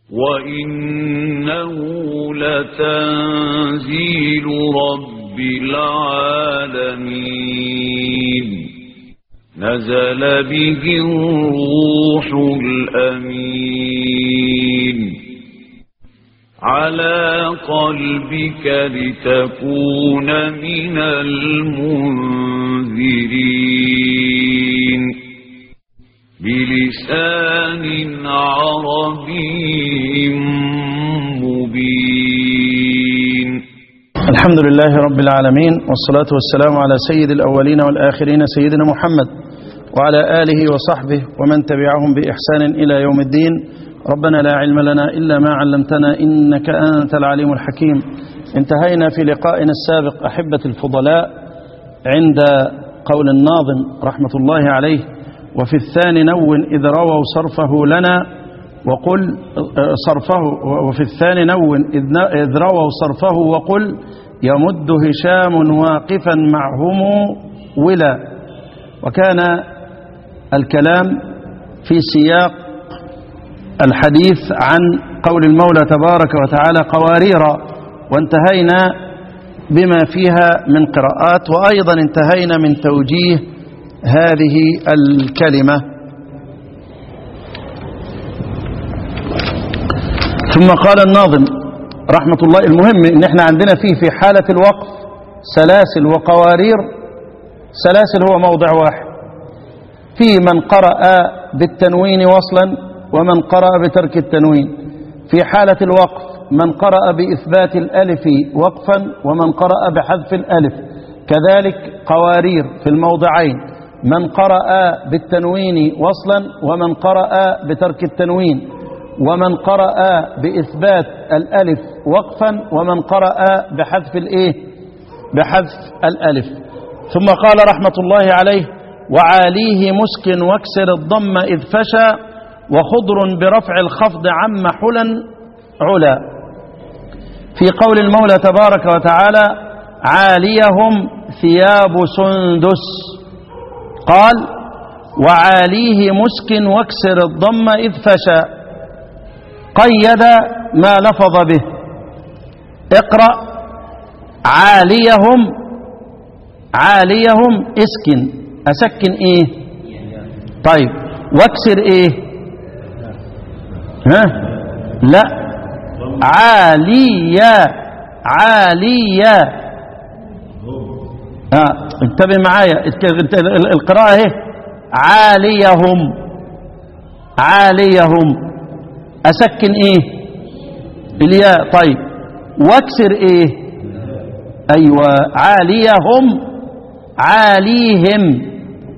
وإنه لتنزيل رب العالمين نزل به الروح الأمين على قلبك لتكون من المنذرين بلسان عربي مبين الحمد لله رب العالمين والصلاة والسلام على سيد الأولين والآخرين سيدنا محمد وعلى آله وصحبه ومن تبعهم بإحسان إلى يوم الدين ربنا لا علم لنا إلا ما علمتنا إنك أنت العليم الحكيم انتهينا في لقائنا السابق أحبة الفضلاء عند قول الناظم رحمة الله عليه وفي الثاني نون إذ رووا صرفه لنا وقل صرفه وفي الثاني نون إذ رووا صرفه وقل يمد هشام واقفا معهم ولا وكان الكلام في سياق الحديث عن قول المولى تبارك وتعالى قوارير وانتهينا بما فيها من قراءات وأيضا انتهينا من توجيه هذه الكلمة ثم قال الناظم رحمة الله المهم ان احنا عندنا فيه في حالة الوقف سلاسل وقوارير سلاسل هو موضع واحد في من قرأ بالتنوين وصلا ومن قرأ بترك التنوين في حالة الوقف من قرأ بإثبات الألف وقفا ومن قرأ بحذف الألف كذلك قوارير في الموضعين من قرأ بالتنوين وصلا ومن قرأ بترك التنوين ومن قرأ بإثبات الألف وقفا ومن قرأ بحذف الإيه بحذف الألف ثم قال رحمة الله عليه وعاليه مسكن واكسر الضم إذ فشى وخضر برفع الخفض عم حلا علا في قول المولى تبارك وتعالى عاليهم ثياب سندس قال وعاليه مسك واكسر الضم إذ فشى قيد ما لفظ به اقرأ عاليهم عاليهم اسكن أسكن ايه طيب واكسر ايه ها لا عالية عالية ها انتبه معايا القراءة اهي عاليهم عاليهم أسكن إيه الياء طيب واكسر إيه أيوة عاليهم عاليهم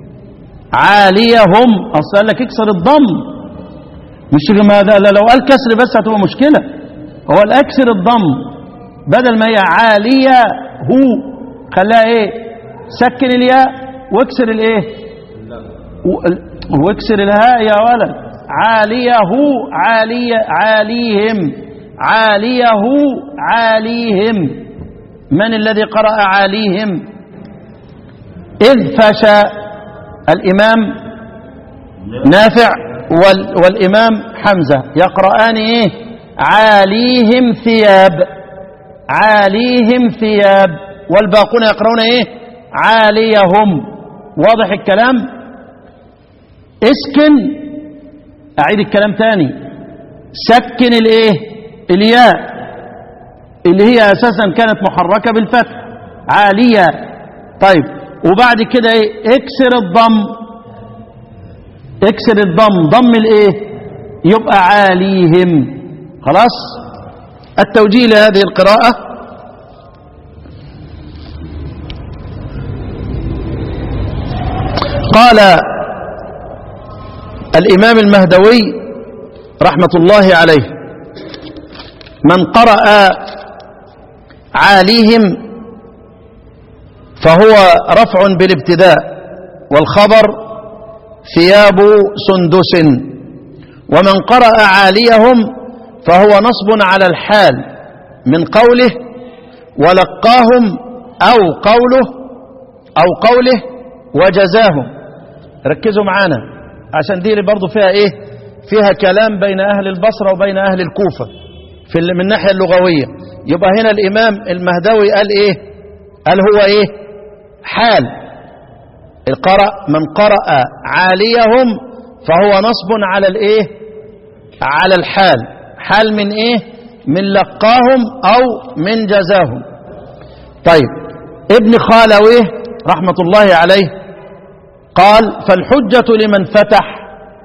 عاليهم أصلا قال لك اكسر الضم مش ما ده لو قال كسر بس هتبقى مشكلة هو الأكسر الضم بدل ما هي عالية هو خلاها ايه سكن الياء واكسر الايه واكسر الهاء يا ولد عاليه عالية عاليهم عاليه عاليهم من الذي قرأ عاليهم إذ فشى الإمام نافع وال والإمام حمزة يقرآن إيه عاليهم ثياب عاليهم ثياب والباقون يقرؤون إيه عاليهم واضح الكلام اسكن أعيد الكلام تاني سكن الايه الياء اللي هي أساسا كانت محركة بالفتح عالية طيب وبعد كده ايه اكسر الضم اكسر الضم ضم الايه يبقى عاليهم خلاص التوجيه لهذه القراءة قال الإمام المهدوي رحمة الله عليه من قرأ عاليهم فهو رفع بالابتداء والخبر ثياب سندس ومن قرأ عاليهم فهو نصب على الحال من قوله ولقاهم أو قوله أو قوله وجزاهم ركزوا معانا عشان دي برضو فيها ايه فيها كلام بين أهل البصرة وبين أهل الكوفة في ال- من الناحية اللغوية يبقى هنا الإمام المهدوي قال إيه قال هو إيه حال القرأ من قرأ عاليهم فهو نصب على الإيه على الحال حال من إيه من لقاهم أو من جزاهم طيب ابن خالويه رحمة الله عليه قال فالحجة لمن فتح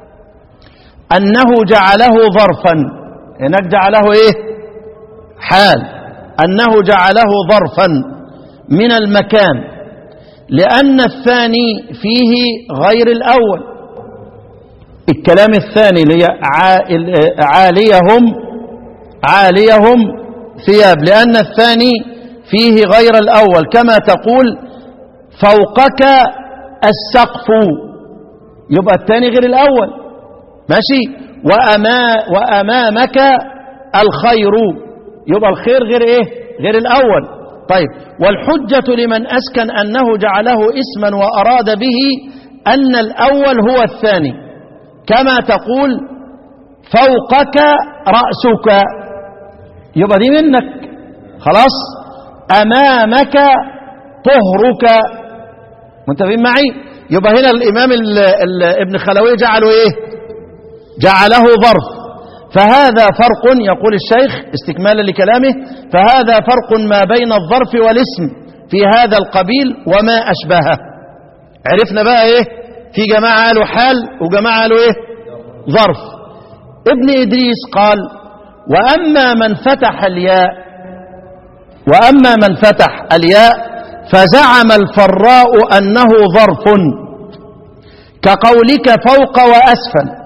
أنه جعله ظرفا هناك جعله إيه حال أنه جعله ظرفا من المكان لأن الثاني فيه غير الأول الكلام الثاني اللي هي عا- ال- عاليهم عاليهم ثياب لأن الثاني فيه غير الأول كما تقول فوقك السقف يبقى الثاني غير الأول ماشي وأما وأمامك الخير يبقى الخير غير إيه غير الأول طيب والحجة لمن أسكن أنه جعله اسما وأراد به أن الأول هو الثاني كما تقول فوقك رأسك يبقى دي منك خلاص أمامك طهرك منتبهين معي يبقى هنا الإمام ال ال ابن خلوي جعله إيه جعله ظرف فهذا فرق يقول الشيخ استكمالا لكلامه فهذا فرق ما بين الظرف والاسم في هذا القبيل وما أشبهه عرفنا بقى إيه في جماعة قالوا حال وجماعة قالوا إيه ظرف ابن إدريس قال وأما من فتح الياء وأما من فتح الياء فزعم الفراء أنه ظرف كقولك فوق وأسفل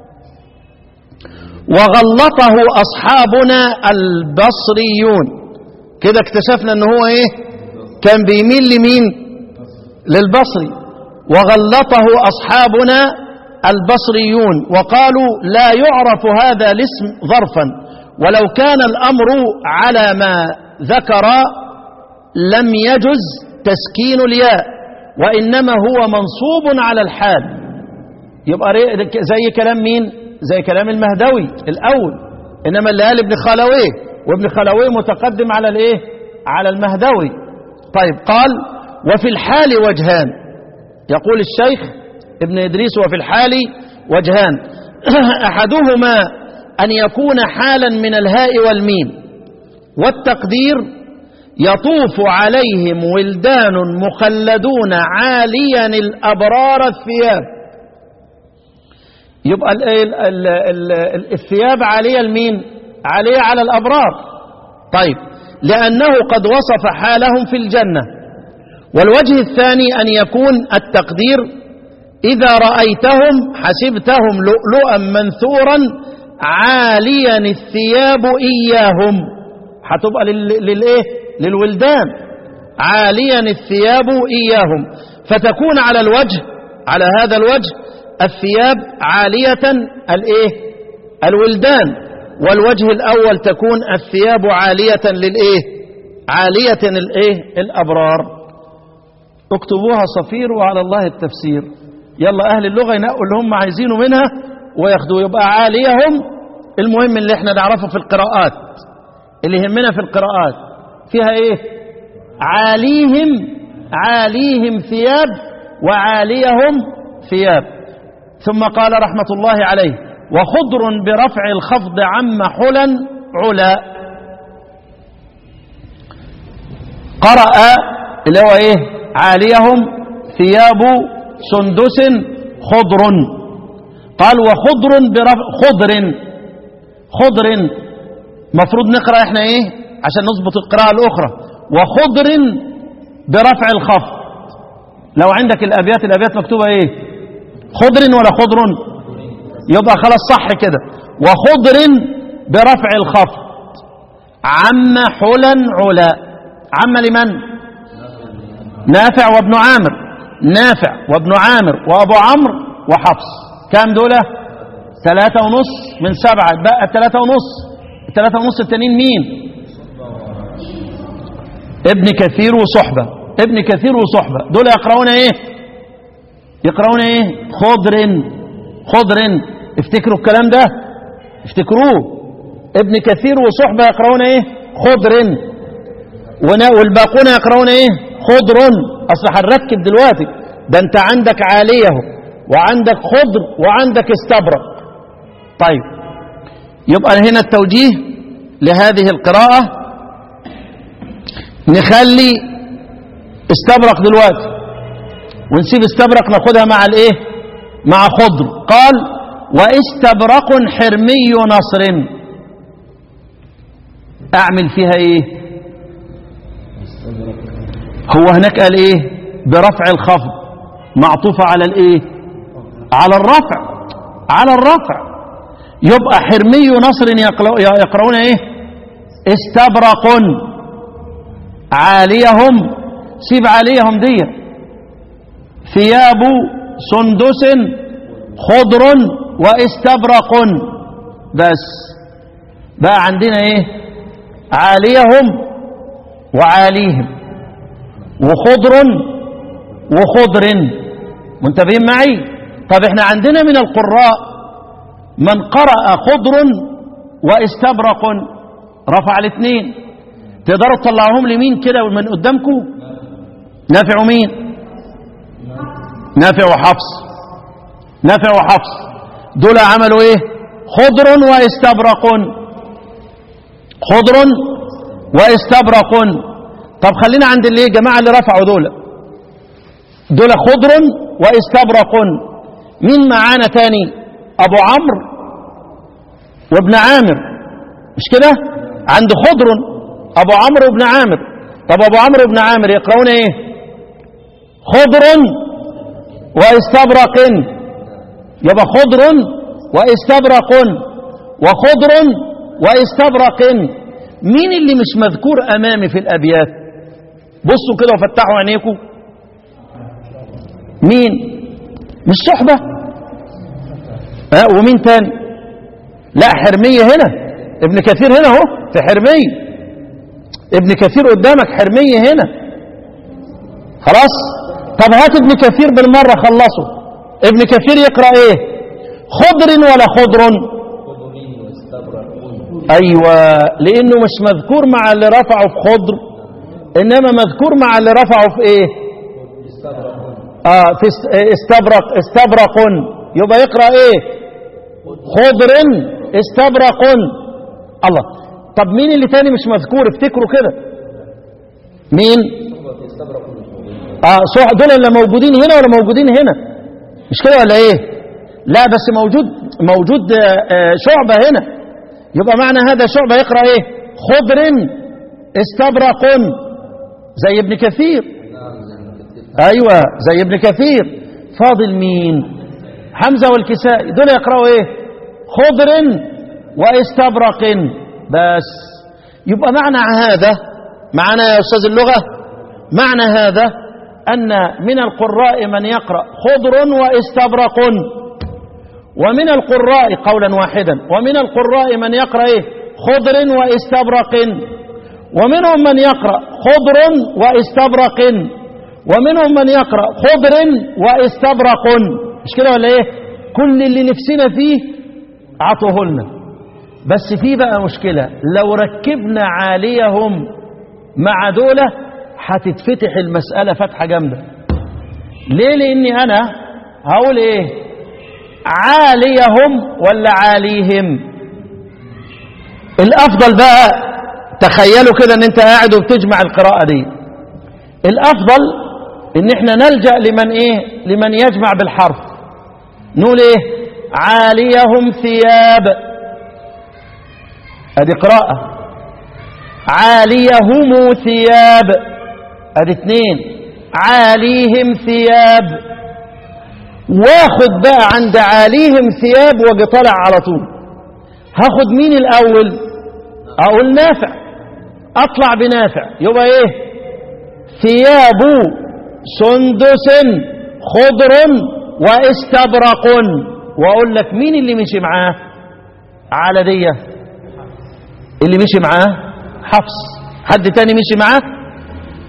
وغلطه أصحابنا البصريون كده اكتشفنا أنه هو إيه كان بيميل لمين للبصري وغلطه أصحابنا البصريون وقالوا لا يعرف هذا الاسم ظرفا ولو كان الأمر على ما ذكر لم يجز تسكين الياء وإنما هو منصوب على الحال يبقى ري- زي كلام مين زي كلام المهدوي الأول إنما اللي قال ابن خلويه وابن خلويه متقدم على الإيه على المهدوي طيب قال وفي الحال وجهان يقول الشيخ ابن إدريس وفي الحال وجهان أحدهما أن يكون حالا من الهاء والميم والتقدير يطوف عليهم ولدان مخلدون عاليا الأبرار الثياب يبقى ال ال ال ال ال الثياب عالية لمين عالية على الأبرار طيب لأنه قد وصف حالهم في الجنة والوجه الثاني أن يكون التقدير إذا رأيتهم حسبتهم لؤلؤا منثورا عاليا الثياب إياهم هتبقى لل- للإيه للولدان عاليا الثياب إياهم فتكون على الوجه على هذا الوجه الثياب عالية الإيه الولدان والوجه الأول تكون الثياب عالية للإيه عالية الإيه الأبرار اكتبوها صفير وعلى الله التفسير يلا أهل اللغة ينقوا اللي هم عايزينه منها وياخدوه يبقى عاليهم المهم اللي احنا نعرفه في القراءات اللي يهمنا في القراءات فيها ايه عاليهم عاليهم ثياب وعاليهم ثياب ثم قال رحمة الله عليه وخضر برفع الخفض عم حلا علا قرأ اللي هو ايه عاليهم ثياب سندس خضر قال وخضر برفع خضر خضر مفروض نقرأ احنا ايه عشان نظبط القراءة الأخرى وخضر برفع الخفض لو عندك الأبيات الأبيات مكتوبة ايه خضر ولا خضر يبقى خلاص صح كده وخضر برفع الخفض عم حلا علا عم لمن نافع وابن عامر نافع وابن عامر وابو عمرو وحفص كام دول ثلاثة ونص من سبعة بقى الثلاثة ونص الثلاثة ونص التانيين مين ابن كثير وصحبة ابن كثير وصحبة دول يقرؤون ايه يقرؤون ايه خضر خضر افتكروا الكلام ده افتكروه ابن كثير وصحبة يقرؤون ايه خضر ونا- والباقون يقرؤون ايه خضر اصل هنركب دلوقتي ده انت عندك عاليه وعندك خضر وعندك استبرق طيب يبقى هنا التوجيه لهذه القراءة نخلي استبرق دلوقتي ونسيب استبرق ناخدها مع الايه مع خضر قال واستبرق حرمي نصر اعمل فيها ايه هو هناك قال ايه برفع الخفض معطوفة على الايه على الرفع على الرفع يبقى حرمي نصر يقلو- يقرؤون ايه استبرق عاليهم سيب عاليهم دي ثياب سندس خضر واستبرق بس بقى عندنا ايه عاليهم وعاليهم وخضر وخضر منتبهين معي طب احنا عندنا من القراء من قرأ خضر واستبرق رفع الاثنين تقدروا تطلعوهم لمين كده من قدامكم نافع مين نافع وحفص نافع وحفص دول عملوا ايه خضر واستبرق خضر واستبرق طب خلينا عند اللي جماعة اللي رفعوا دول دول خضر واستبرق مين معانا تاني ابو عمرو وابن عامر مش كده عند خضر ابو عمرو وابن عامر طب ابو عمرو وابن عامر يقرؤون ايه خضر واستبرق يبقى خضر واستبرق وخضر واستبرق مين اللي مش مذكور امامي في الابيات بصوا كده وفتحوا عينيكم مين مش صحبه ها ومين تاني لا حرميه هنا ابن كثير هنا اهو في حرميه ابن كثير قدامك حرميه هنا خلاص طب هات ابن كثير بالمره خلصه ابن كثير يقرا ايه خضر ولا خضر ايوه لانه مش مذكور مع اللي رفعه في خضر انما مذكور مع اللي رفعه في ايه اه في است- إيه، استبرق استبرق يبقى يقرا ايه خضر استبرق الله طب مين اللي تاني مش مذكور افتكروا كده مين اه صح دول اللي موجودين هنا ولا موجودين هنا مش كده ولا ايه لا بس موجود موجود آه، آه، شعبة هنا يبقى معنى هذا شعبة يقرأ ايه خضر استبرق زي ابن كثير ايوه زي ابن كثير فاضل مين حمزة والكسائي دول يقرأوا ايه خضر واستبرق بس يبقى معنى هذا معنى يا أستاذ اللغة معنى هذا أن من القراء من يقرأ خضر واستبرق ومن القراء قولا واحدا ومن القراء من يقرأ إيه خضر واستبرق ومنهم من يقرأ خضر واستبرق ومنهم من يقرأ خضر واستبرق مش كده ولا ايه كل اللي نفسنا فيه عطوه لنا بس في بقى مشكلة لو ركبنا عاليهم مع دولة هتتفتح المسألة فتحة جامدة ليه لاني انا هقول ايه عاليهم ولا عاليهم الافضل بقى تخيلوا كده ان انت قاعد وبتجمع القراءة دي الافضل ان احنا نلجأ لمن ايه لمن يجمع بالحرف نقول ايه عاليهم ثياب ادي قراءة عاليهم ثياب ادي اثنين عاليهم ثياب واخد بقى عند عاليهم ثياب واجي طالع على طول هاخد مين الاول اقول نافع اطلع بنافع يبقى ايه ثياب سندس خضر واستبرق واقول لك مين اللي مشي معاه على دي اللي مشي معاه حفص حد تاني مشي معاه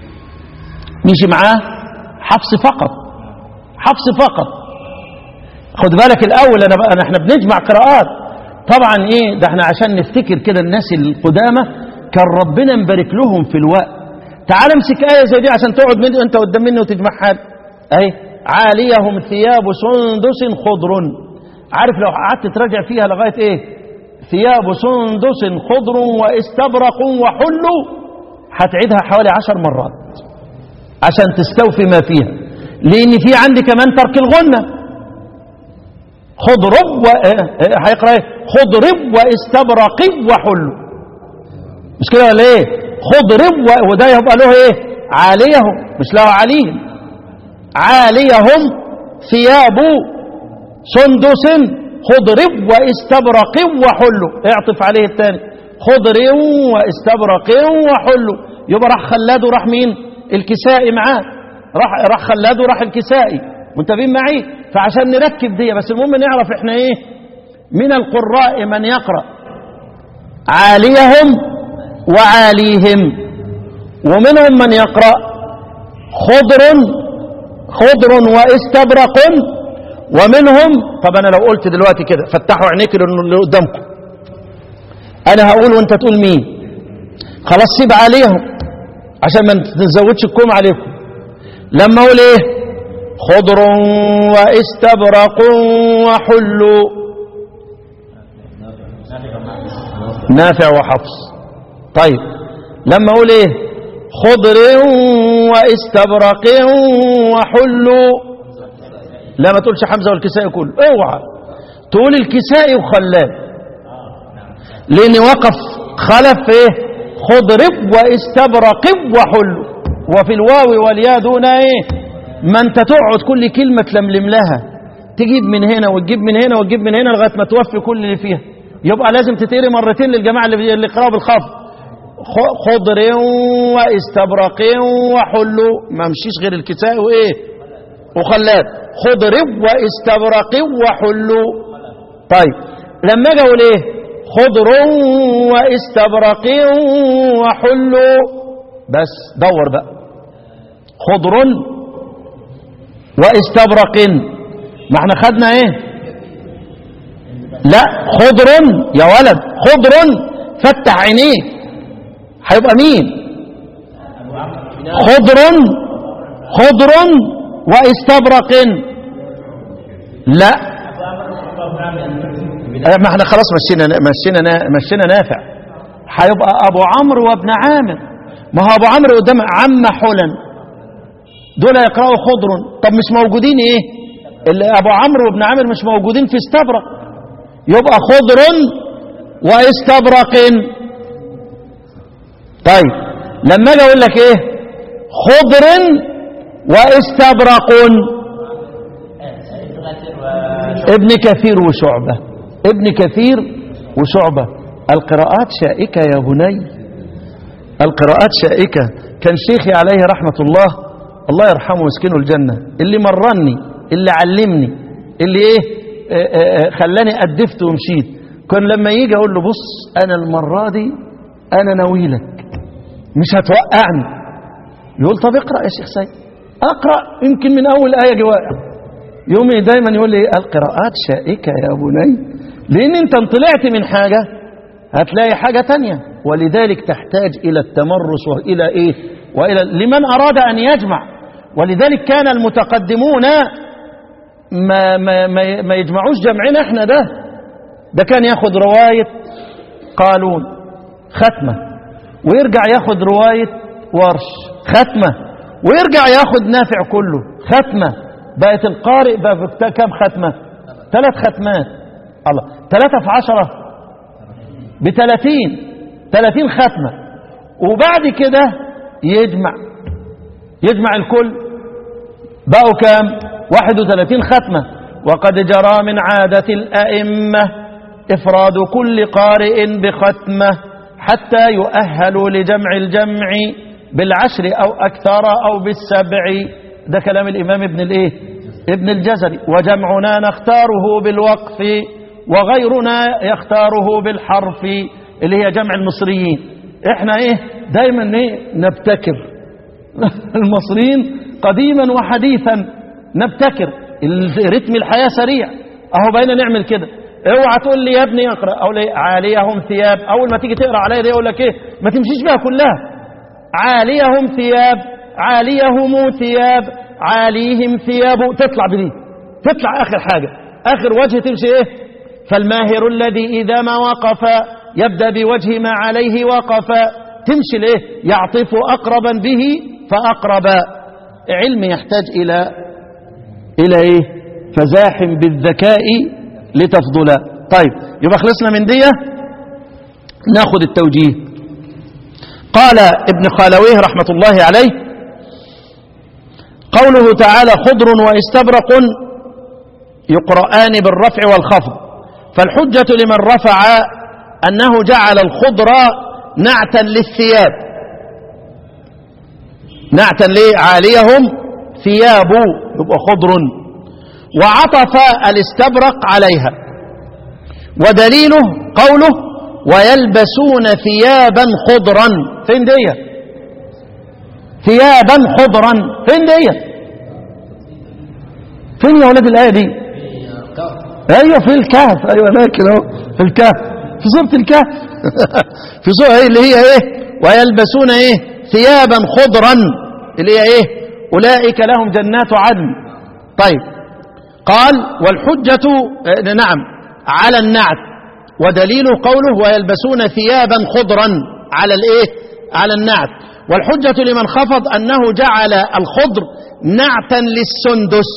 مشي معاه حفص فقط حفص فقط خد بالك الاول انا بقى احنا بنجمع قراءات طبعا ايه ده احنا عشان نفتكر كده الناس القدامى كان ربنا مبارك لهم في الوقت تعال امسك ايه زي دي عشان تقعد من انت قدام مني وتجمع حاجه اهي عاليهم ثياب سندس خضر عارف لو قعدت تراجع فيها لغايه ايه ثياب سندس خضر واستبرق وحلوا هتعيدها حوالي عشر مرات عشان تستوفي ما فيها لان في عندي كمان ترك الغنه خضرب و... إيه؟ إيه؟ هيقرا ايه خضرب واستبرق وحلوا مش كده ولا ايه خضرب و... وده يبقى له ايه عاليهم مش له عليهم عاليهم ثياب سندس خضرب واستبرق وحلوا اعطف عليه الثاني خضر واستبرق وحلوا يبقى راح خلاد وراح مين الكسائي معاه راح راح خلاد وراح الكسائي منتبهين معي فعشان نركب دي بس المهم نعرف احنا ايه من القراء من يقرأ عاليهم وعاليهم ومنهم من يقرأ خضر خضر واستبرق ومنهم طب انا لو قلت دلوقتي كده فتحوا عينيك اللي قدامكم انا هقول وانت تقول مين خلاص سيب عليهم عشان ما تزودش الكوم عليكم لما اقول ايه خضر واستبرق وحلوا نافع وحفص طيب لما اقول ايه خضر واستبرق وحلوا لا ما تقولش حمزه والكسائي كله اوعى تقول الكسائي وخلاد لان وقف خلف ايه خضرب واستبرق وحلوا وفي الواو والياء دون ايه ما انت تقعد كل كلمه تلملم لها تجيب من هنا وتجيب من هنا وتجيب من هنا لغايه ما توفي كل اللي فيها يبقى لازم تتقري مرتين للجماعه اللي اللي يقراوا بالخفض خضر واستبرق وحلوا ما مشيش غير الكساء وايه وخلاد خضر واستبرق وحلوا طيب لما اجي اقول ايه خضر واستبرق وحلوا بس دور بقى خضر واستبرق ما احنا خدنا ايه لا خضر يا ولد خضر فتح عينيك هيبقى مين خضر خضر واستبرق لا ما احنا خلاص مشينا مشينا مشينا نافع هيبقى ابو عمرو وابن عامر ما هو ابو عمرو قدام عم حلن دول يقراوا خضر طب مش موجودين ايه اللي ابو عمرو وابن عامر مش موجودين في استبرق يبقى خضر واستبرق طيب لما اجي اقول لك ايه خضر واستبرق ابن كثير وشعبة ابن كثير وشعبة القراءات شائكة يا بني القراءات شائكة كان شيخي عليه رحمة الله الله يرحمه ويسكنه الجنة اللي مرني اللي علمني اللي ايه آه آه خلاني أدفت ومشيت كان لما يجي أقول له بص أنا المرة دي أنا ناويلك مش هتوقعني يقول طب اقرأ يا شيخ سيد أقرأ يمكن من أول آية جوايا يومي دايما يقول لي القراءات شائكة يا بني لأن أنت طلعت من حاجة هتلاقي حاجة تانية ولذلك تحتاج إلى التمرس وإلى إيه وإلى لمن أراد أن يجمع ولذلك كان المتقدمون ما, ما, ما, ما يجمعوش جمعنا احنا ده ده كان ياخد رواية قالون ختمة ويرجع ياخد رواية ورش ختمة ويرجع ياخد نافع كله ختمة بقت القارئ بقى كم ختمة ثلاث ختمات الله ثلاثة في عشرة بثلاثين ثلاثين ختمة وبعد كده يجمع يجمع الكل بقوا كام واحد وثلاثين ختمة وقد جرى من عادة الأئمة إفراد كل قارئ بختمة حتى يؤهلوا لجمع الجمع بالعشر أو أكثر أو بالسبع ده كلام الإمام ابن الإيه ابن الجزري وجمعنا نختاره بالوقف وغيرنا يختاره بالحرف اللي هي جمع المصريين احنا ايه دايما ايه نبتكر المصريين قديما وحديثا نبتكر رتم الحياة سريع اهو بقينا نعمل كده اوعى تقول لي يا ابني اقرا او لي عاليهم ثياب اول ما تيجي تقرا عليا دي يقول لك ايه ما تمشيش بيها كلها عاليهم ثياب عاليهم ثياب عاليهم ثياب تطلع بدي تطلع اخر حاجه اخر وجه تمشي ايه فالماهر الذي اذا ما وقف يبدا بوجه ما عليه وقف تمشي لايه يعطف اقربا به فاقرب علم يحتاج الى الى ايه فزاحم بالذكاء لتفضلا طيب يبقى خلصنا من دي ناخد التوجيه قال ابن خالويه رحمة الله عليه قوله تعالى خضر واستبرق يقرآن بالرفع والخفض فالحجة لمن رفع أنه جعل الخضر نعتا للثياب نعتا لعاليهم ثياب يبقى خضر وعطف الاستبرق عليها ودليله قوله ويلبسون ثيابا خضرا فين دي ثيابا خضرا فين دي فين يا ولاد الآية دي ايوه في الكهف ايوه لكن اهو في الكهف في سورة الكهف في سورة ايه اللي هي ايه ويلبسون ايه ثيابا خضرا اللي هي ايه اولئك لهم جنات عدن طيب قال والحجة آه، نعم على النعت ودليله قوله ويلبسون ثيابا خضرا على الايه على النعت والحجة لمن خفض أنه جعل الخضر نعتا للسندس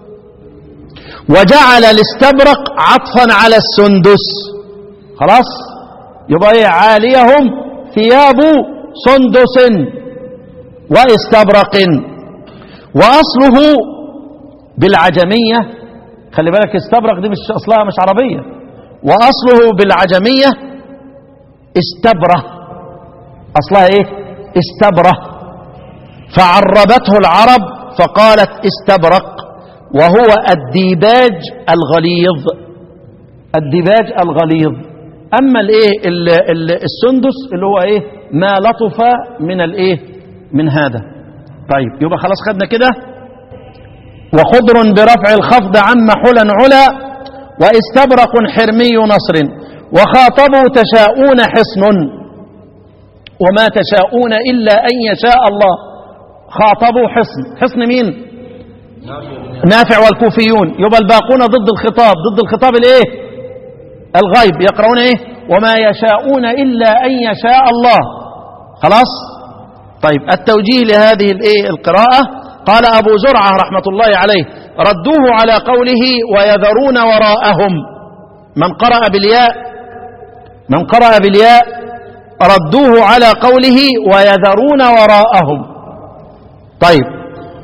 وجعل الاستبرق عطفا على السندس خلاص يبقى ايه عاليهم ثياب سندس واستبرق واصله بالعجميه خلي بالك استبرق دي مش اصلها مش عربيه واصله بالعجميه استبره اصلها ايه استبره فعربته العرب فقالت استبرق وهو الديباج الغليظ الديباج الغليظ اما الايه ال- ال- السندس اللي هو ايه ما لطف من الايه من هذا طيب يبقى خلاص خدنا كده وخضر برفع الخفض عم حلا علا واستبرق حرمي نصر وخاطبوا تشاءون حصن وما تشاءون الا ان يشاء الله خاطبوا حصن حصن مين نافع والكوفيون يبقى الباقون ضد الخطاب ضد الخطاب الايه الغيب يقرؤون ايه وما يشاءون الا ان يشاء الله خلاص طيب التوجيه لهذه الايه القراءه قال ابو زرعه رحمه الله عليه ردوه على قوله ويذرون وراءهم من قرأ بالياء من قرأ بالياء ردوه على قوله ويذرون وراءهم طيب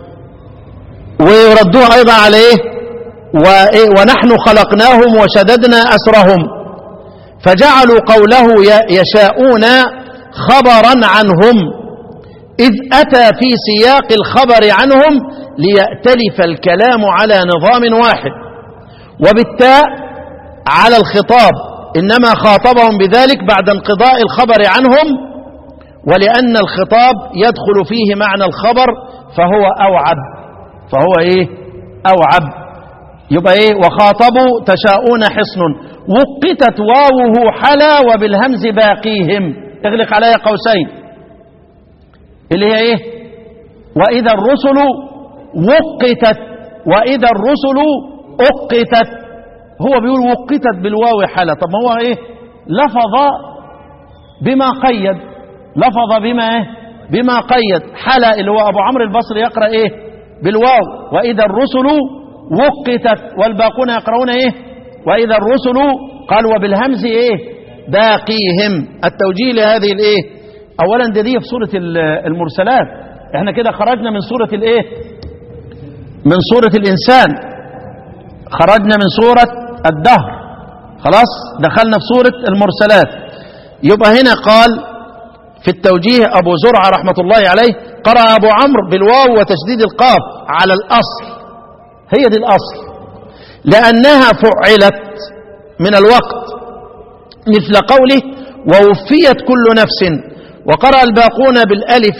ويردوه أيضا على إيه وإيه؟ ونحن خلقناهم وشددنا أسرهم فجعلوا قوله ي- يشاءون خبرا عنهم إذ أتى في سياق الخبر عنهم ليأتلف الكلام على نظام واحد وبالتاء على الخطاب إنما خاطبهم بذلك بعد انقضاء الخبر عنهم ولأن الخطاب يدخل فيه معنى الخبر فهو أوعب فهو إيه أوعب يبقى إيه وخاطبوا تشاءون حصن وقتت واوه حلا وبالهمز باقيهم اغلق عليها قوسين اللي هي إيه وإذا الرسل وقتت وإذا الرسل أقتت هو بيقول وقتت بالواو حلا طب ما هو إيه لفظ بما قيد لفظ بما إيه بما قيد حلا اللي هو أبو عمرو البصري يقرأ إيه بالواو وإذا الرسل وقتت والباقون يقرؤون إيه وإذا الرسل قال وبالهمز إيه باقيهم التوجيه لهذه الإيه أولا دي, دي في سورة ال- المرسلات احنا كده خرجنا من سورة الإيه من سورة الإنسان خرجنا من سورة الدهر خلاص دخلنا في سورة المرسلات يبقى هنا قال في التوجيه أبو زرعة رحمة الله عليه قرأ أبو عمرو بالواو وتشديد القاف على الأصل هي دي الأصل لأنها فعلت من الوقت مثل قوله ووفيت كل نفس وقرأ الباقون بالألف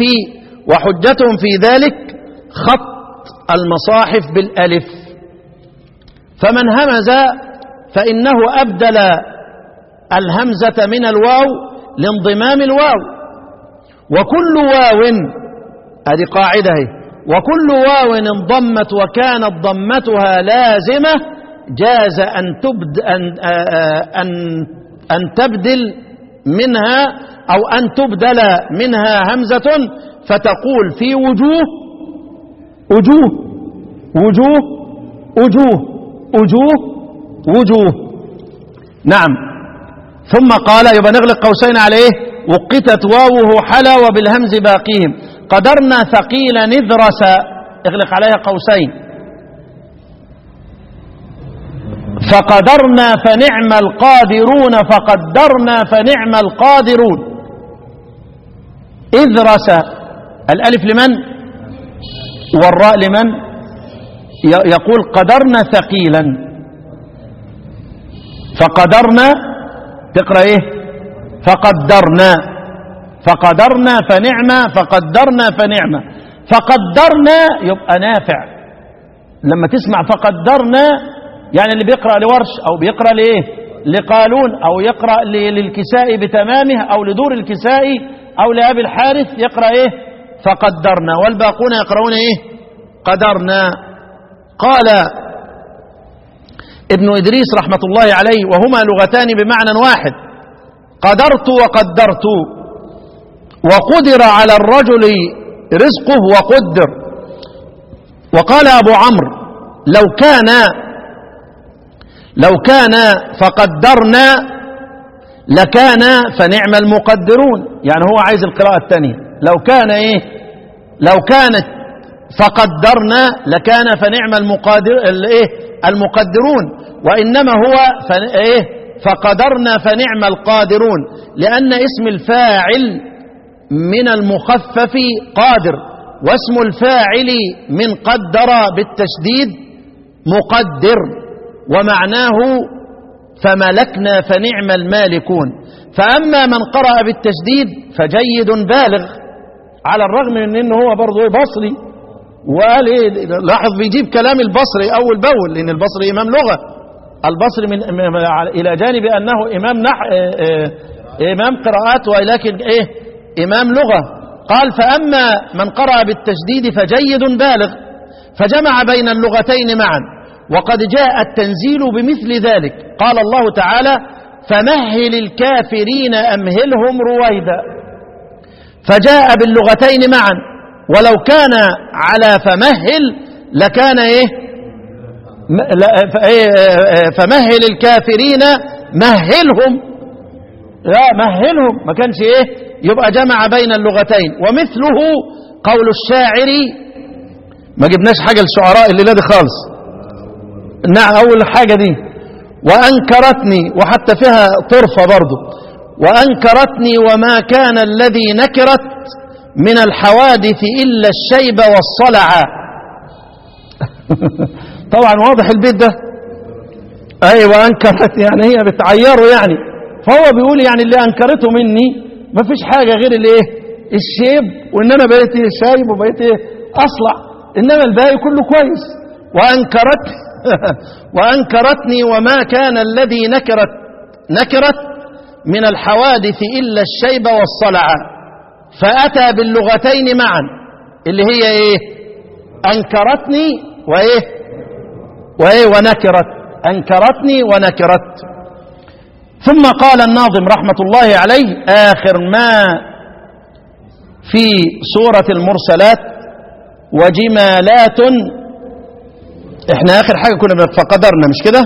وحجتهم في ذلك خط المصاحف بالألف فمن همز فإنه أبدل الهمزة من الواو لانضمام الواو وكل واو هذه قاعدة هي وكل واو انضمت وكانت ضمتها لازمة جاز أن, تبد أن, أن, أن تبدل منها أو أن تبدل منها همزة فتقول في وجوه وجوه وجوه وجوه وجوه وجوه نعم ثم قال يبقى نغلق قوسين عليه وقتت واوه حلا وبالهمز باقيهم قدرنا ثقيل نذرس اغلق عليها قوسين فقدرنا فنعم القادرون فقدرنا فنعم القادرون اذرس الالف لمن والراء لمن يقول قدرنا ثقيلا فقدرنا تقرا ايه فقدرنا فقدرنا فنعمة فقدرنا فنعمة فقدرنا يبقى نافع لما تسمع فقدرنا يعني اللي بيقرأ لورش أو بيقرأ لإيه لقالون أو يقرأ للكساء بتمامه أو لدور الكساء أو لأبي الحارث يقرأ إيه فقدرنا والباقون يقرؤون إيه قدرنا قال ابن إدريس رحمة الله عليه وهما لغتان بمعنى واحد قدرت وقدرت وقدر على الرجل رزقه وقدر وقال أبو عمرو لو كان لو كان فقدرنا لكان فنعم المقدرون يعني هو عايز القراءة الثانية لو كان ايه لو كانت فقدرنا لكان فنعم المقادر الايه المقدرون وانما هو ايه فقدرنا فنعم القادرون لان اسم الفاعل من المخفف قادر واسم الفاعل من قدر بالتشديد مقدر ومعناه فملكنا فنعم المالكون فأما من قرأ بالتشديد فجيد بالغ على الرغم من أنه هو برضه بصري وقال إيه لاحظ بيجيب كلام البصري أول بأول لأن البصري إمام لغة البصري من إلى جانب أنه إمام نح إمام قراءات ولكن إيه إمام لغة قال فأما من قرأ بالتشديد فجيد بالغ فجمع بين اللغتين معا وقد جاء التنزيل بمثل ذلك قال الله تعالى فمهل الكافرين أمهلهم رويدا فجاء باللغتين معا ولو كان على فمهل لكان إيه فمهل الكافرين مهلهم لا مهلهم ما كانش ايه يبقى جمع بين اللغتين ومثله قول الشاعر ما جبناش حاجة للشعراء الليلة دي خالص نعم أول حاجة دي وأنكرتني وحتى فيها طرفة برضو وأنكرتني وما كان الذي نكرت من الحوادث إلا الشيب والصلع طبعا واضح البيت ده أي وأنكرت يعني هي بتعيره يعني فهو بيقول يعني اللي أنكرته مني ما فيش حاجة غير الايه الشيب وان انا بقيت ايه شايب وبقيت ايه اصلع انما الباقي كله كويس وانكرت وانكرتني وما كان الذي نكرت نكرت من الحوادث الا الشيب والصلع فاتى باللغتين معا اللي هي ايه انكرتني وايه وايه ونكرت انكرتني ونكرت ثم قال الناظم رحمة الله عليه آخر ما في سورة المرسلات وجمالات احنا آخر حاجة كنا فقدرنا مش كده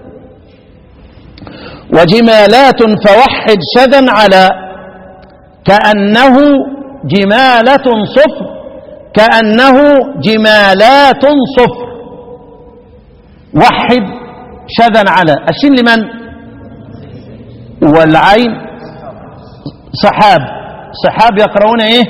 وجمالات فوحد شذا على كأنه جمالة صفر كأنه جمالات صفر وحد شذا على الشين لمن والعين سحاب سحاب يقرؤون ايه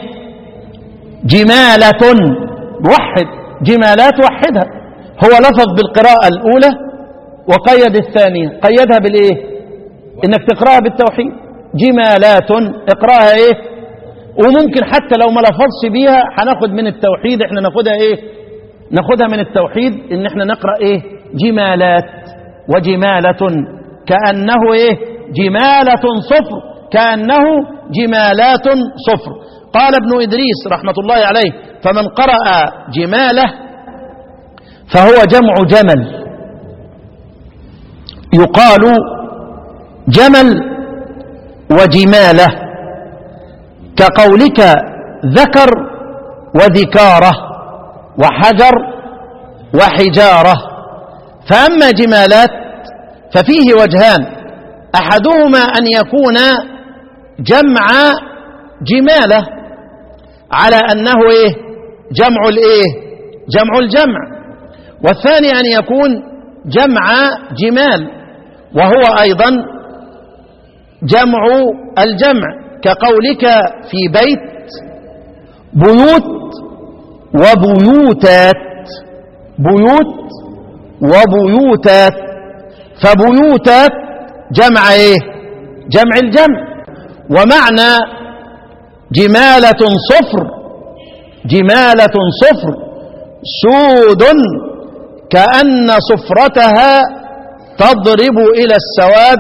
جمالة وحد جمالات وحدها هو لفظ بالقراءة الأولى وقيد الثانية قيدها بالإيه إنك تقرأها بالتوحيد جمالات اقرأها إيه وممكن حتى لو ما لفظش بيها هناخد من التوحيد احنا ناخدها إيه ناخدها من التوحيد إن احنا نقرأ إيه جمالات وجمالة كأنه إيه جمالة صفر كأنه جمالات صفر قال ابن إدريس رحمة الله عليه فمن قرأ جماله فهو جمع جمل يقال جمل وجماله كقولك ذكر وذكاره وحجر وحجاره فاما جمالات ففيه وجهان احدهما ان يكون جمع جماله على انه ايه جمع الايه جمع الجمع والثاني ان يكون جمع جمال وهو ايضا جمع الجمع كقولك في بيت بيوت وبيوتات بيوت وبيوتات فبيوتات جمع ايه جمع الجمع ومعنى جمالة صفر جمالة صفر سود كأن صفرتها تضرب إلى السواد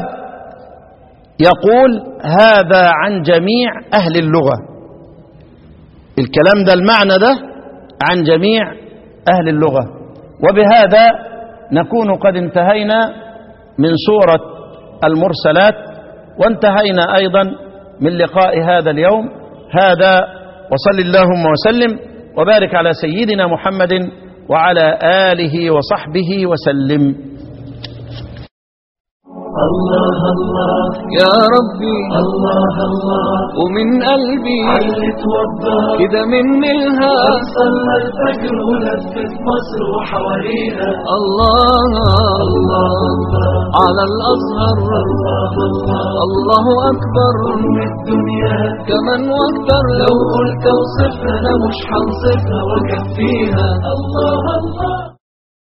يقول هذا عن جميع أهل اللغة الكلام ده المعنى ده عن جميع أهل اللغة وبهذا نكون قد انتهينا من سورة المرسلات وانتهينا أيضا من لقاء هذا اليوم هذا وصل اللهم وسلم وبارك على سيدنا محمد وعلى آله وصحبه وسلم الله الله يا ربي الله الله ومن قلبي علت وضح كده مني الهام صلى الفجر ولفت مصر وحواليها الله الله الله على الأزهر الله الله الله أكبر أم الدنيا كمان واكتر لو قلت اوصفها انا مش هنصفها واكفيها الله الله